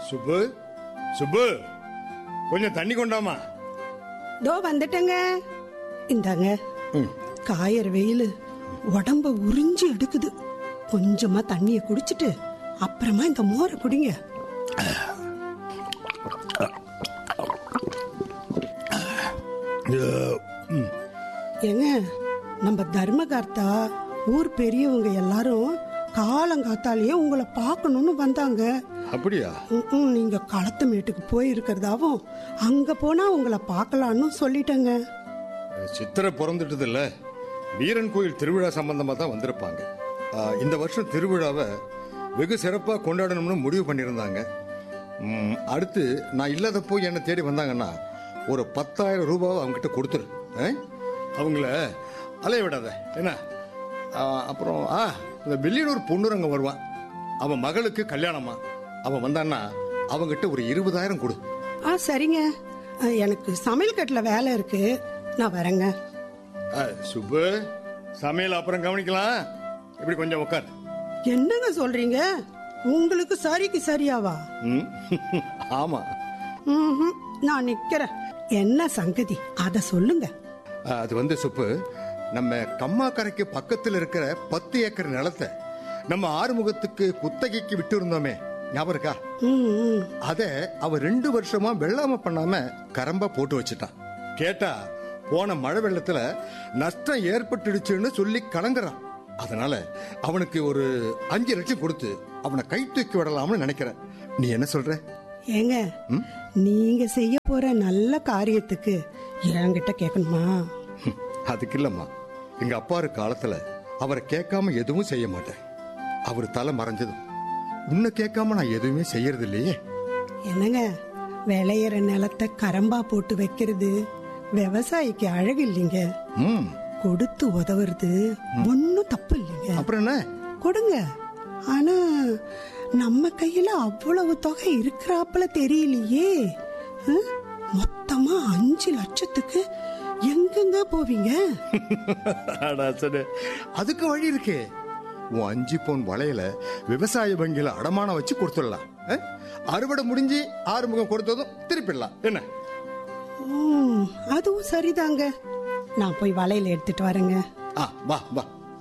சுப்பு சுப்பு கொஞ்சம் தண்ணி கொண்டாமா தோ வந்துட்டேங்க இந்தாங்க ம். காயற வெயில் உடம்ப உறிஞ்சி எடுக்குது கொஞ்சமா தண்ணிய குடிச்சிட்டு அப்புறமா இந்த மோரை குடிங்க ஏங்க நம்ம தர்மகர்த்தா ஊர் பெரியவங்க எல்லாரும் காலங்காத்தாலேயே உங்களை பார்க்கணும்னு வந்தாங்க அப்படியா ம்ம், நீங்க களத்து மேட்டுக்கு போயிருக்கிறதாவும் அங்க போனா உங்களை பார்க்கலான்னு சொல்லிட்டேங்க சித்திரை பிறந்துட்டது இல்ல வீரன் கோயில் திருவிழா சம்பந்தமா தான் வந்திருப்பாங்க ஆ, இந்த வருஷம் திருவிழாவை வெகு சிறப்பா கொண்டாடணும்னு முடிவு பண்ணியிருந்தாங்க ம், அடுத்து நான் இல்லாதப்போ என்னை தேடி வந்தாங்கன்னா ஒரு பத்தாயிரம் ரூபாவை அவங்ககிட்ட கொடுத்துரு ஆ? அவங்கள அலைய விடாத என்ன ஆ, அப்புறம் ஆ இந்த வெள்ளியூர் பொண்ணுரங்க வருவான் அவன் மகளுக்கு கல்யாணமா அவன் வந்தான்னா அவங்கிட்ட ஒரு இருபதாயிரம் கொடு ஆ சரிங்க அ, எனக்கு சமையல் கட்டில் வேலை இருக்கு நான் வரேங்க ஆ, சுப்பு சமையல் அப்புறம் கவனிக்கலாம் இப்படி கொஞ்சம் உட்கார் என்னங்க சொல்றீங்க உங்களுக்கு சரிக்கு சரியாவா ம் ஆமா ம்ஹும், நான் நிக்கிறேன் என்ன சங்கதி அத சொல்லுங்க ஆ, அது வந்து சுப்பு நம்ம கம்மாக்கரைக்கு பக்கத்தில் இருக்கிற பத்து ஏக்கர் நிலத்தை நம்ம ஆறுமுகத்துக்கு குத்தகைக்கு விட்டு இருந்தோமே ஞாபகம் இருக்கா ம், ம். அத அவ ரெண்டு வருஷமா வெள்ளாம பண்ணாம கரம்பா போட்டு வச்சுட்டான் கேட்டா போன மழை வெள்ளத்துல நஷ்டம் ஏற்பட்டுடுச்சுன்னு சொல்லி கலங்குறான் அதனால அவனுக்கு ஒரு அஞ்சு லட்சம் கொடுத்து அவனை கை தூக்கி விடலாம்னு நினைக்கிறேன் நீ என்ன சொல்ற ஏங்க நீங்க செய்ய போற நல்ல காரியத்துக்கு என்கிட்ட கேட்கணுமா ஹம், அதுக்கு இல்லம்மா எங்க அப்பாரு காலத்துல அவரை கேட்காம எதுவும் செய்ய மாட்டேன் அவர் தலை மறைஞ்சதும் உன்னை கேட்காம நான் எதுவுமே செய்யறது இல்லையே என்னங்க விளையிற நிலத்தை கரம்பா போட்டு வைக்கிறது விவசாயிக்கு அழகு இல்லைங்க ம் கொடுத்து உதவுறது ஒன்னும் தப்பு இல்லைங்க அப்புறம் என்ன கொடுங்க ஆனா நம்ம கையில அவ்வளவு தொகை இருக்கிறாப்புல தெரியலையே ஹம்? மொத்தமா அஞ்சு லட்சத்துக்கு எங்கெங்க போவீங்க அடா சரி. அதுக்கு வழி இருக்கே உன் அஞ்சு பவுன் வளையல விவசாய வங்கியில அடமானம் வச்சு கொடுத்துடலாம் அஹ்? அறுவடை முடிஞ்சு ஆறுமுகம் கொடுத்ததும் திருப்பிடலாம் என்ன ம், அதுவும் சரிதாங்க நான் போய் வளையல் எடுத்துட்டு வரேங்க ஆ வா வா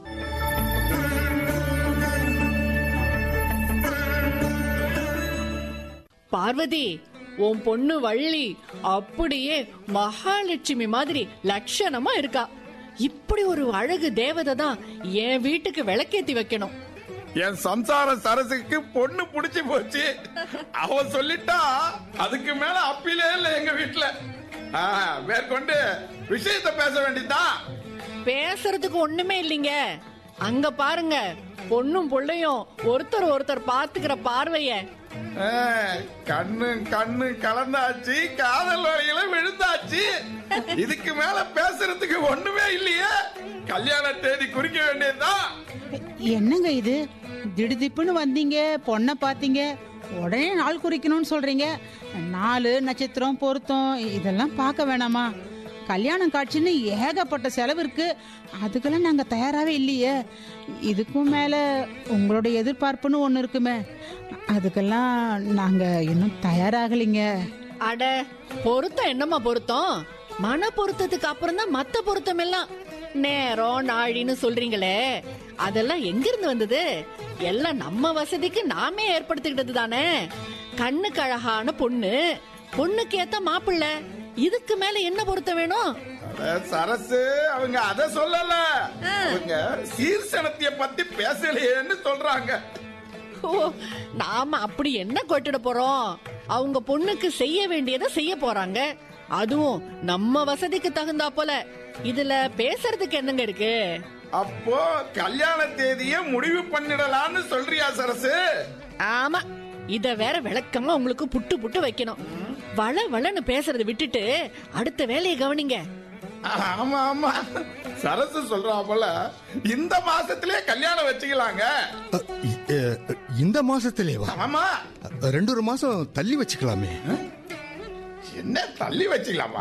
பார்வதி உன் பொண்ணு வள்ளி அப்படியே மகாலட்சுமி மாதிரி லட்சணமா இருக்கா இப்படி ஒரு அழகு தேவதை தான் என் வீட்டுக்கு விளக்கேத்தி வைக்கணும் என் சம்சார சரசுக்கு பொண்ணு புடிச்சு போச்சு அவ சொல்லிட்டா அதுக்கு மேல அப்பீலே இல்ல எங்க வீட்டுல ஆ, மேற்கொண்டு விஷயத்த பேச வேண்டியதுதான் பேசுறதுக்கு ஒண்ணுமே இல்லைங்க அங்க பாருங்க பொண்ணும் புள்ளையும் ஒருத்தர் ஒருத்தர் பாத்துக்கிற பார்வைய ஆ, கண்ணு கண்ணு கலந்தாச்சு காதல் வரையில விழுந்தாச்சு இதுக்கு மேல பேசுறதுக்கு ஒண்ணுமே இல்லையே கல்யாண தேதி குறிக்க வேண்டியதுதான் என்னங்க இது திடுதிப்புன்னு வந்தீங்க பொண்ணை பார்த்தீங்க உடனே நாள் குறிக்கணும்னு சொல்றீங்க நாலு நட்சத்திரம் பொருத்தம் இதெல்லாம் பார்க்க வேணாமா கல்யாணம் காட்சின்னு ஏகப்பட்ட செலவு இருக்கு அதுக்கெல்லாம் நாங்க தயாராகவே இல்லையே இதுக்கும் மேல உங்களோட எதிர்பார்ப்புன்னு ஒன்று இருக்குமே அதுக்கெல்லாம் நாங்க இன்னும் தயாராகலைங்க அட பொருத்தம் என்னம்மா பொருத்தம் மன பொருத்தத்துக்கு அப்புறம் தான் மத்த பொருத்தம் எல்லாம் நேரம் நாழின்னு சொல்றீங்களே அதெல்லாம் எங்க இருந்து வந்தது எல்லாம் நம்ம வசதிக்கு நாமே ஏற்படுத்திக்கிட்டது தானே கண்ணுக்கு அழகான பொண்ணு பொண்ணுக்கு ஏத்த மாப்பிள்ளை இதுக்கு மேல என்ன பொருத்தம் வேணும் அட, சரசு அவங்க அத சொல்லல அவங்க சீர்சனத்திய பத்தி பேசலையேன்னு சொல்றாங்க ஓ நாம அப்படி என்ன கொட்டிட போறோம் அவங்க பொண்ணுக்கு செய்ய வேண்டியதை செய்ய போறாங்க அதுவும் நம்ம வசதிக்கு தகுந்தா போல இதுல பேசுறதுக்கு என்னங்க இருக்கு அப்போ கல்யாண தேதிய முடிவு பண்ணிடலாம்னு சொல்றியா சரசு ஆமா இத வேற விளக்கமா உங்களுக்கு புட்டு புட்டு வைக்கணும் வள வளன்னு பேசுறத விட்டுட்டு அடுத்த வேலையை கவனிங்க ஆமா ஆமா சரசு சொல்றா போல இந்த மாசத்திலே கல்யாணம் வச்சுக்கலாங்க அ, இ- அ, இந்த மாசத்திலேவா ஆமா ரெண்டு ஒரு மாசம் தள்ளி வச்சுக்கலாமே என்ன தள்ளி வச்சுக்கலாமா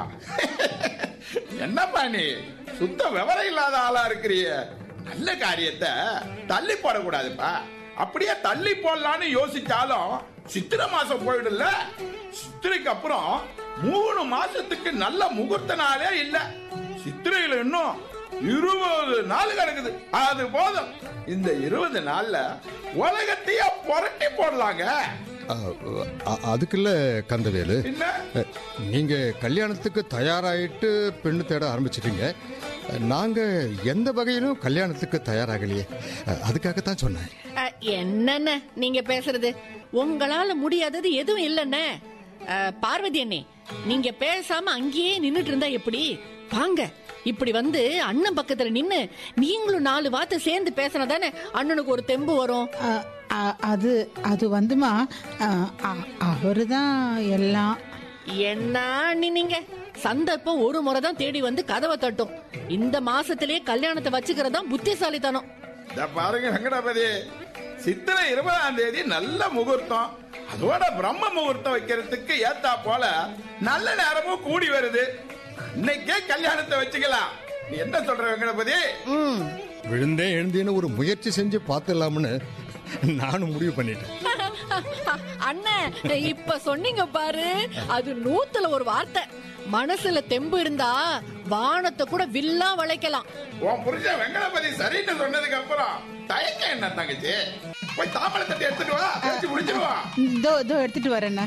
என்னப்பா நீ சுத்த விவரம் இல்லாத ஆளா இருக்கிறிய நல்ல காரியத்தை தள்ளி போடக்கூடாதுப்பா அப்படியே தள்ளி போடலான்னு யோசிச்சாலும் சித்திரை மாசம் போயிடும்ல சித்திரைக்கு அப்புறம் மூணு மாசத்துக்கு நல்ல முகூர்த்த நாளே இல்ல சித்திரையில இன்னும் இருபது நாள் கிடக்குது அது போதும் இந்த இருபது நாள்ல உலகத்தையே புரட்டி போடலாங்க ஆ, அ- அதுக்குல்ல கந்தவேலு என்ன அஹ், நீங்க கல்யாணத்துக்கு தயாராயிட்டு பெண்ணு தேட ஆரம்பிச்சிட்டீங்க அஹ், நாங்க எந்த வகையிலும் கல்யாணத்துக்கு தயாராகலையே அஹ், அதுக்காகத்தான் சொன்னேன் அ, என்னண்ணே நீங்க பேசுறது உங்களால முடியாதது எதுவும் இல்லண்ணே அ, பார்வதி அண்ணே நீங்க பேசாம அங்கேயே நின்னுட்டு இருந்தா எப்படி வாங்க இப்படி வந்து அண்ணன் பக்கத்துல நின்னு நீங்களும் நாலு வார்த்தை சேர்ந்து பேசினா தானே அண்ணனுக்கு ஒரு தெம்பு வரும் அ, அ, அது அது வந்துமா அவரு தான் எல்லாம் என்ன அண்ணி நீங்க சந்தர்ப்பம் ஒரு முறை தான் தேடி வந்து கதவை தட்டும் இந்த மாசத்திலேயே கல்யாணத்தை வச்சுக்கிறதா புத்திசாலித்தனம் இத பாருங்க வெங்கடாபதி சித்திரை இருபதாம் தேதி நல்ல முகூர்த்தம் அதோட பிரம்ம முகூர்த்தம் வைக்கிறதுக்கு ஏத்தா போல நல்ல நேரமும் கூடி வருது இன்னைக்கே கல்யாணத்தை வச்சுக்கலாம் நீ என்ன சொல்ற வெங்கடபதி ம் விழுந்தே எழுந்தேன்னு ஒரு முயற்சி செஞ்சு பார்த்துடலாம்னு நானும் முடிவு பண்ணிட்டேன் அண்ணன் இப்ப சொன்னீங்க பாரு அது நூத்துல ஒரு வார்த்தை மனசுல தெம்பு இருந்தா வானத்தை கூட வில்லா வளைக்கலாம் உன் புருஷன் வெங்கடபதி சரின்னு சொன்னதுக்கு அப்புறம் தயக்கம் என்ன தங்கச்சி போய் தாமரை தட்டி எடுத்துட்டு வா பேசி முடிச்சிருவா இதோ இதோ எடுத்துட்டு வரேண்ணா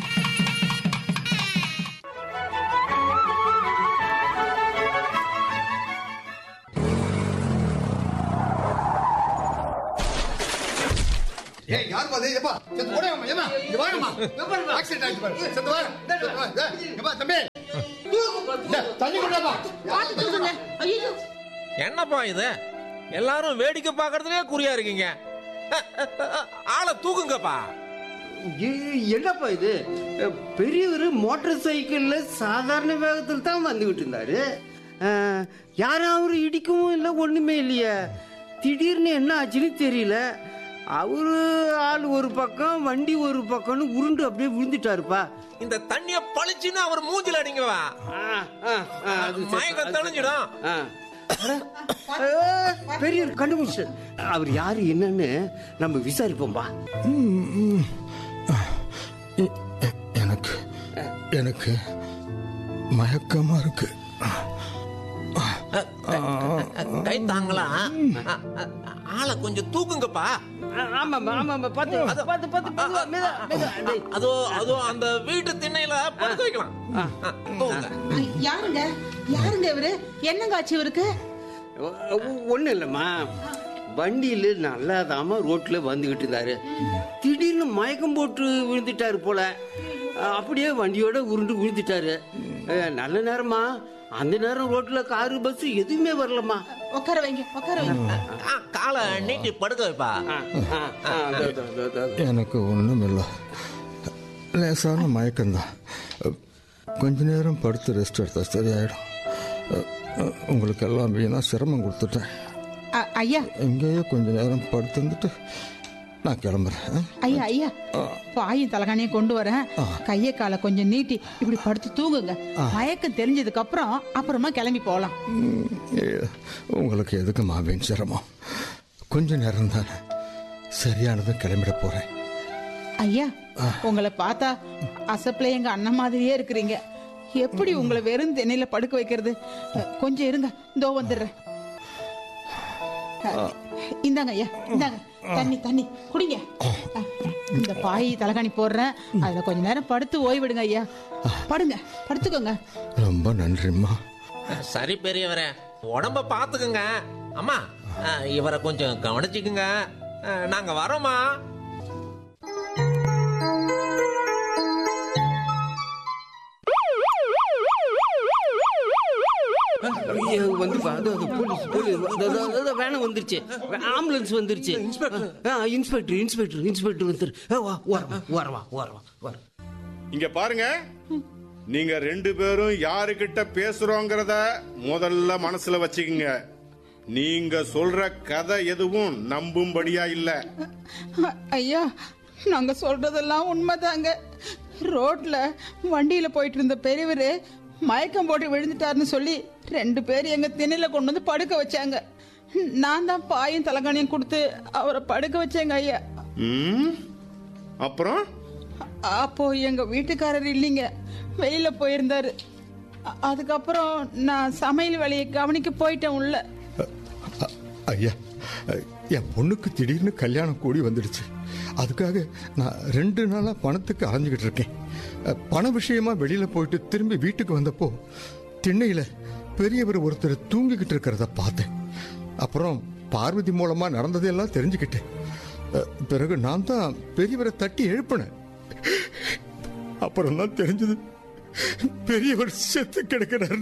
ஏய் யார் பாது ஏப்பா செத்து ஓடியாமா ஏமா இங்க வாங்கம்மா ஆக்சிடென்ட் ஆயிடுச்சு பாரு செத்து வா செத்து வா ஏப்பா தம்பி டேய், தண்ணி கொண்டாப்பா என்னப்பா இது எல்லாரும் வேடிக்கை பார்க்கறதுலயே குறியா இருக்கீங்க ஆளை தூக்குங்கப்பா ஏய், என்னப்பா இது பெரியவர் மோட்டார் சைக்கிள்ல சாதாரண வேகத்தில் தான் வந்துகிட்டு இருந்தாரு அஹ், யாரும் அவரு இடிக்கவும் இல்லை ஒண்ணுமே இல்லையே திடீர்னு என்ன ஆச்சுன்னு தெரியல அவரு ஆள் ஒரு பக்கம் வண்டி ஒரு பக்கம்னு உருண்டு அப்படியே விழுந்துட்டாருப்பா இந்த தண்ணிய பளிச்சுன்னு அவர் மூஞ்சில அடிங்கவா ஆ, ஆ, ஆ, அது சரி. மயக்கம் தெளிஞ்சிடும் ஆ. அட, அஹ், பெரியவர் கண்டுபிடிச்சு அவர் யாரு என்னன்னு நம்ம விசாரிப்போம்பா எ- எ- எனக்கு எனக்கு மயக்கமா இருக்கு கை தாங்களா ஆளை கொஞ்சம் தூக்குங்கப்பா ஆமாம்மா ஆமாம்மா பார்த்து பார்த்து பார்த்து பார்த்து மெதுவா, மெதுவா. டேய். அதோ அதோ அந்த வீட்டு திண்ணையில படுக்க வைக்கலாம் ஆ, தூக்குங்க யாருங்க யாருங்க இவரு என்னங்க ஆச்சு இவருக்கு ஒன்றும் இல்லைம்மா வண்டியில் நல்லாதாம ரோட்டில் வந்துகிட்டு இருந்தாரு திடீர்னு மயக்கம் போட்டு விழுந்துட்டாரு போல அஹ் அப்படியே வண்டியோட உருண்டு விழுந்துட்டாரு அஹ் நல்ல நேரமா அந்த நேரம் ரோட்ல காரு பஸ் எதுவுமே வரலம்மா உட்கார வைங்க உட்கார வைங்க ஆ, காலை நீட்டி படுக்க வைப்பா ஆ, ஆ, ஆ, அதோ, அதோ, அதோ, அதோ, அதோ. எனக்கு ஒன்றும் இல்லை லேசான மயக்கம்தான் கொஞ்ச நேரம் படுத்து ரெஸ்ட் எடுத்தா சரியாயிடும் உங்களுக்கு எல்லாம் வீணா சிரமம் கொடுத்துட்டேன் அ- ஐயா இங்கேயே கொஞ்ச நேரம் படுத்துருந்துட்டு நான் கிளம்புறேன் ஆ? ஐயா ஐயா பாயும் தலகாணியை கொண்டு வரேன் கையை காலை கொஞ்சம் நீட்டி இப்படி படுத்து தூங்குங்க மயக்கம் தெரிஞ்சதுக்கு அப்புறம் அப்புறமா கிளம்பி போலாம் ம், ஏ, உங்களுக்கு எதுக்கு மாவேன் சிரமம் கொஞ்ச நேரம் தானே சரியானதும் கிளம்பிட போறேன் ஐயா உங்களை பார்த்தா அசப்புல எங்க அண்ணன் மாதிரியே இருக்கிறீங்க எப்படி உங்களை வெறும் திண்ணையில படுக்க வைக்கிறது அ, கொஞ்சம் இருங்க இதோ வந்துடுறேன் அ, இந்தாங்க ஐயா இந்தாங்க தண்ணி தண்ணி குடிங்க அ, இந்த பாய் தலகாணி போடுறேன் அதுல கொஞ்ச நேரம் படுத்து ஓய்விடுங்க ஐயா படுங்க படுத்துக்கோங்க ரொம்ப நன்றிம்மா சரி பெரியவரே உடம்ப பாத்துக்குங்க அம்மா ஆ, இவரை கொஞ்சம் கவனிச்சுக்குங்க ஆ, நாங்க வரோமா ஐயோ, வந்துப்பா அதோ, அதோ, போலீஸ் போலீஸ் அதோ, அதோ, அதோ, வேனம் வந்துருச்சு ஆம்புலன்ஸ் வந்துருச்சு ஆ, இன்ஸ்பெக்டர் இன்ஸ்பெக்டர் இன்ஸ்பெக்டர் வந்துரு ஆ, வா ஓரமா ஓரமா ஓரமா ஓரம் இங்க பாருங்க நீங்க ரெண்டு பேரும் யாருகிட்ட பேசுறோங்கிறத முதல்ல மனசுல வச்சுக்கோங்க நீங்க சொல்ற கதை எதுவும் நம்பும்படியா இல்ல ஐயா நாங்க சொல்றதெல்லாம் உண்மைதாங்க ரோட்ல வண்டியில போயிட்டு இருந்த பெரியவர் மயக்கம் போட்டு விழுந்துட்டாருன்னு சொல்லி ரெண்டு பேர் எங்க திண்ணையில கொண்டு வந்து படுக்க வச்சாங்க நான் தான் பாயும் தலகாணியும் கொடுத்து அவரை படுக்க வச்சேங்க ஐயா ம் அப்புறம் அப்போ எங்க வீட்டுக்காரர் இல்லைங்க வெளியில போயிருந்தாரு அ- அதுக்கப்புறம் நான் சமையல் வேலையை கவனிக்க போயிட்டேன் உள்ள அ- ஐயா அ, என் பொண்ணுக்கு திடீர்னு கல்யாணம் கூடி வந்துடுச்சு அதுக்காக நான் ரெண்டு நாளா பணத்துக்கு அலைஞ்சுக்கிட்டு இருக்கேன் அ, பண விஷயமா வெளியில போயிட்டு திரும்பி வீட்டுக்கு வந்தப்போ திண்ணையில பெரியவர் ஒருத்தர் தூங்கிக்கிட்டு இருக்கிறத பார்த்தேன் அப்புறம் பார்வதி மூலமா நடந்ததெல்லாம் தெரிஞ்சுக்கிட்டேன் அ, பிறகு நான் தான் பெரியவரை தட்டி எழுப்பினேன் அப்புறம் தான் தெரிஞ்சது பெரியவர் செத்து கிடக்கிறார்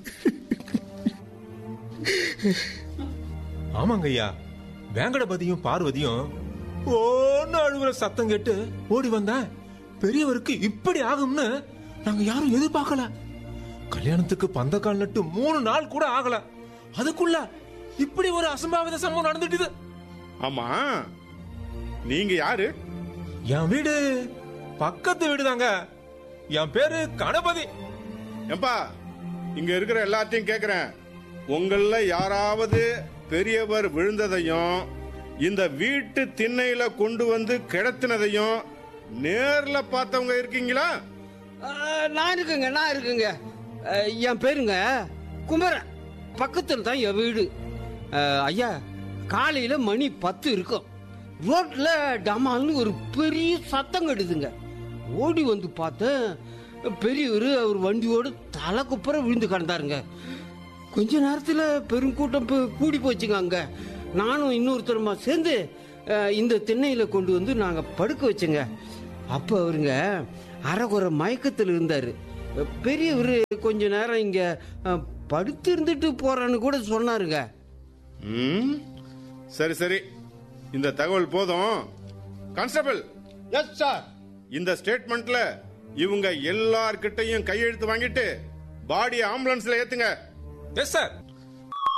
ஆமாங்க ஐயா வேங்கடபதியும் பார்வதியும் ஓன்னு அழுகுற சத்தம் கேட்டு ஓடி வந்தேன் பெரியவருக்கு இப்படி ஆகும்னு நாங்க யாரும் எதிர்பார்க்கல கல்யாணத்துக்கு பந்தக்கால் நட்டு மூணு நாள் கூட ஆகல அதுக்குள்ள இப்படி ஒரு அசம்பாவித சம்பவம் நடந்துட்டுது ஆமா நீங்க யாரு என் வீடு பக்கத்து வீடுதாங்க என் பேரு கணபதி ஏம்பா இங்க இருக்கிற எல்லாத்தையும் கேக்குறேன் உங்கள யாராவது பெரியவர் விழுந்ததையும் இந்த வீட்டு திண்ணையில கொண்டு வந்து கிடத்தினதையும் நேர்ல பார்த்தவங்க இருக்கீங்களா அஹ், நான் இருக்குங்க நான் இருக்குங்க அஹ், என் பேருங்க குமரன் பக்கத்தில் தான் என் வீடு அஹ், ஐயா காலையில மணி பத்து இருக்கும் ரோட்ல டமால்னு ஒரு பெரிய சத்தம் கெடுதுங்க ஓடி வந்து பார்த்தேன் பெரியவர் அவர் வண்டியோடு தலை குப்புற விழுந்து கிடந்தாருங்க கொஞ்ச நேரத்துல பெருங்கூட்டம் பு- கூடி போச்சுங்க அங்க நானும் இன்னொருத்தருமா சேர்ந்து அஹ், இந்த திண்ணையில கொண்டு வந்து நாங்க படுக்க வச்சோங்க அப்ப அவருங்க அரைகுறை மயக்கத்தில் இருந்தாரு பெரியவர் கொஞ்ச நேரம் இங்க அஹ், படுத்து இருந்துட்டு போறான்னு கூட சொன்னாருங்க ம் சரி சரி இந்த தகவல் போதும் கான்ஸ்டபிள் எஸ் சார் இந்த ஸ்டேட்மெண்ட்ல இவங்க எல்லார்கிட்டையும் கையெழுத்து வாங்கிட்டு பாடி ஆம்புலன்ஸ்ல ஏத்துங்க எஸ் சார்